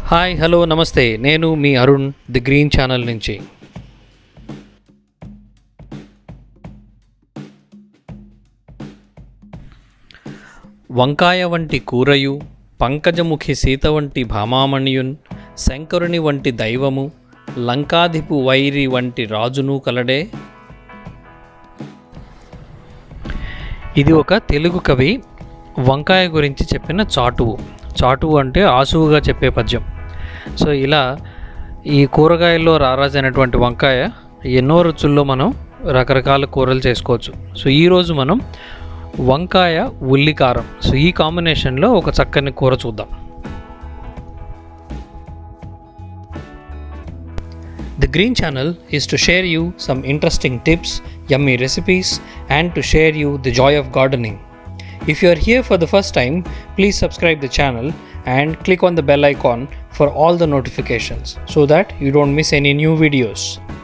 Hi hello namaste నేను మీ Arun the green channel నుంచి వంకాయ వంటి కూరయు పంకజముఖి సీత వంటి భామామణియున్ శంకరుని వంటి దైవము లంకాధిపు వైరి వంటి రాజును కలడే ఇది ఒక తెలుగు కవి వంకాయ గురించి చెప్పిన చాటువు చాటువు అంటే ఆసువుగా చెప్పే పద్యం సో ఇలా ఈ కూరగాయల్లో రారాజైనటువంటి వంకాయ ఎన్నో రుచుల్లో మనం రకరకాల కూరలు చేసుకోవచ్చు సో ఈరోజు మనం వంకాయ ఉల్లికారం సో ఈ కాంబినేషన్లో ఒక చక్కని కూర చూద్దాం The Green Channel is to share you some interesting tips, yummy recipes, and to share you the joy of gardening. If you are here for the first time, please subscribe the channel and click on the bell icon for all the notifications so that you don't miss any new videos.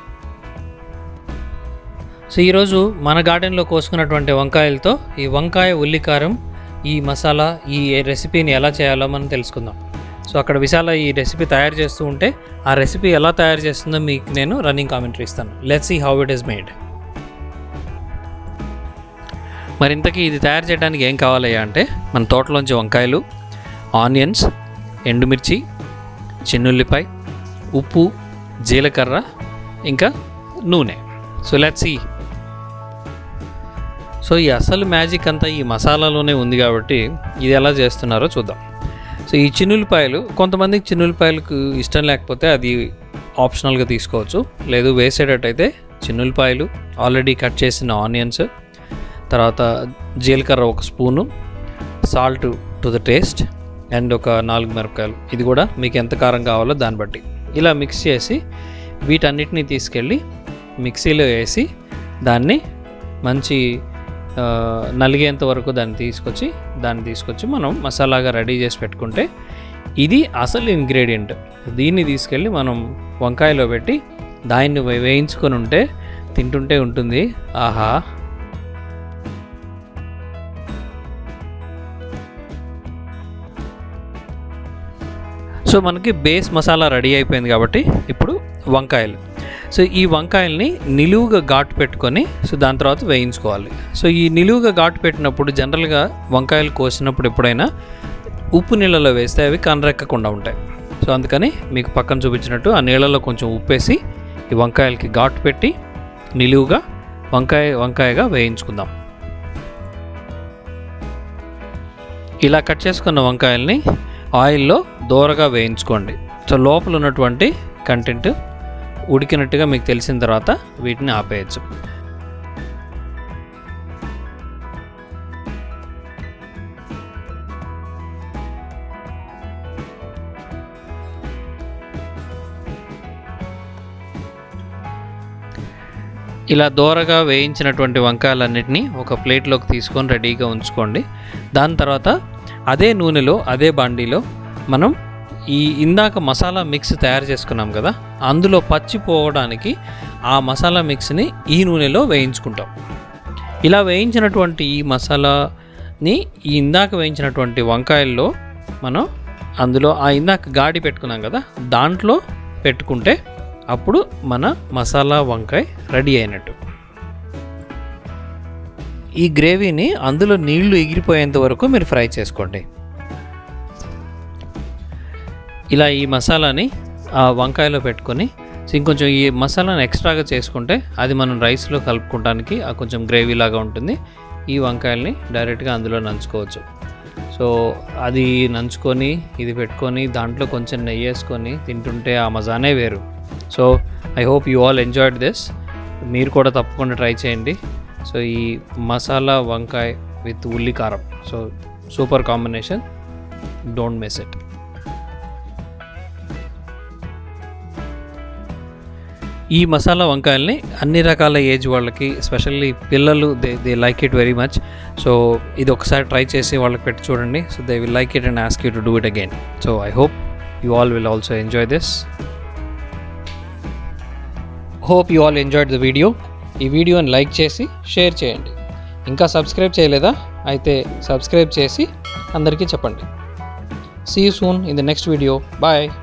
So ఈరోజు మన గార్డెన్లో కోసుకున్నటువంటి వంకాయలతో ఈ వంకాయ ఉల్లికారం ఈ మసాలా ఈ రెసిపీని ఎలా చేయాలో మనం తెలుసుకుందాం సో అక్కడ విశాల ఈ రెసిపీ తయారు చేస్తూ ఉంటే ఆ రెసిపీ ఎలా తయారు చేస్తుందో మీకు నేను రన్నింగ్ కామెంటరీ ఇస్తాను let's see how it is made మరి ఇంతకీ ఇది తయారు చేయడానికి ఏం కావాలయ్యా అంటే మన తోటలోంచి వంకాయలు ఆనియన్స్ ఎండుమిర్చి చిన్నుల్లిపాయ ఉప్పు జీలకర్ర ఇంకా నూనె సో లెట్స్ సీ సో ఈ అసలు మ్యాజిక్ అంతా ఈ మసాలాలోనే ఉంది కాబట్టి ఇది ఎలా చేస్తున్నారో చూద్దాం సో ఈ చిన్నులపాయలు కొంతమందికి చిన్నులపాయలకు ఇష్టం లేకపోతే అది ఆప్షనల్గా తీసుకోవచ్చు లేదు వేసేటట్టయితే చిన్నులపాయలు ఆల్రెడీ కట్ చేసిన ఆనియన్స్ తర్వాత జీలకర్ర ఒక spoon salt to the taste and ఒక నాలుగు మిరపకాయలు ఇది కూడా మీకు ఎంత కారం కావాలో దాన్ని బట్టి ఇలా మిక్స్ చేసి వీటన్నిటిని తీసుకెళ్ళి మిక్సీలో వేసి దాన్ని మంచి ఆ, నలిగేంత వరకు దాన్ని తీసుకొచ్చి దాన్ని తీసుకొచ్చి మనం మసాలాగా రెడీ చేసి పెట్టుకుంటే ఇది అసలు ఇంగ్రీడియంట్ దీన్ని తీసుకెళ్ళి మనం వంకాయలో పెట్టి దాన్ని వే- వేయించుకొని ఉంటే తింటుంటే ఉంటుంది ఆహా సో మనకి బేస్ మసాలా రెడీ అయిపోయింది కాబట్టి ఇప్పుడు వంకాయలు సో ఈ వంకాయల్ని నిలువుగా ఘాటు పెట్టుకొని సో దాని తర్వాత వేయించుకోవాలి సో ఈ నిలువుగా ఘాటు పెట్టినప్పుడు జనరల్గా వంకాయలు కోసినప్పుడు ఎప్పుడైనా ఉప్పు నీళ్ళలో వేస్తే అవి కనరెక్కకుండా ఉంటాయి సో అందుకని మీకు పక్కన చూపించినట్టు ఆ నీళ్ళలో కొంచెం ఉప్పేసి ఈ వంకాయలకి ఘాటు పెట్టి నిలువుగా వంకాయ వంకాయగా వేయించుకుందాం ఇలా కట్ చేసుకున్న వంకాయల్ని ఆయిల్లో దూరగా వేయించుకోండి సో లోపల ఉన్నటువంటి కంటెంట్ ఉడికినట్టుగా మీకు తెలిసిన తర్వాత వీటిని ఆపేయచ్చు ఇలా దోరగా వేయించినటువంటి వంకాయలన్నిటినీ ఒక ప్లేట్లోకి తీసుకొని రెడీగా ఉంచుకోండి దాని తర్వాత అదే నూనెలో అదే బాండీలో మనం ఈ ఇందాక మసాలా మిక్స్ తయారు చేసుకున్నాం కదా అందులో పచ్చి పోవడానికి ఆ మసాలా మిక్స్ని ఈ నూనెలో వేయించుకుంటాం ఇలా వేయించినటువంటి ఈ మసాలాని ఈ ఇందాక వేయించినటువంటి వంకాయల్లో మనం అందులో ఆ ఇందాక గాడి పెట్టుకున్నాం కదా దాంట్లో పెట్టుకుంటే అప్పుడు మన మసాలా వంకాయ రెడీ అయినట్టు ఈ గ్రేవీని అందులో నీళ్లు ఎగిరిపోయేంత వరకు మీరు ఫ్రై చేసుకోండి ఇలా ఈ మసాలాని ఆ వంకాయలో పెట్టుకొని సో ఇంకొంచెం ఈ మసాలాను ఎక్స్ట్రాగా చేసుకుంటే అది మనం రైస్లో కలుపుకోవడానికి ఆ కొంచెం గ్రేవీ లాగా ఉంటుంది ఈ వంకాయల్ని డైరెక్ట్గా అందులో నంచుకోవచ్చు సో అది నంచుకొని ఇది పెట్టుకొని దాంట్లో కొంచెం నెయ్యి వేసుకొని తింటుంటే ఆ మజానే వేరు so I hope you all enjoyed this మీరు కూడా తప్పకుండా ట్రై చేయండి సో ఈ మసాలా వంకాయ విత్ ఉల్లి కారం so super combination don't miss it ఈ మసాలా వంకాయల్ని అన్ని రకాల ఏజ్ వాళ్ళకి స్పెషల్లీ పిల్లలు they they like it very much so ఇది ఒకసారి ట్రై చేసి వాళ్ళకి పెట్టి చూడండి so they will like it and ask you to do it again so I hope you all will also enjoy this hope you all enjoyed the video ఈ వీడియోని like చేసి share చేయండి ఇంకా సబ్స్క్రైబ్ చేయలేదా అయితే సబ్స్క్రైబ్ చేసి అందరికీ చెప్పండి see you soon in the next video bye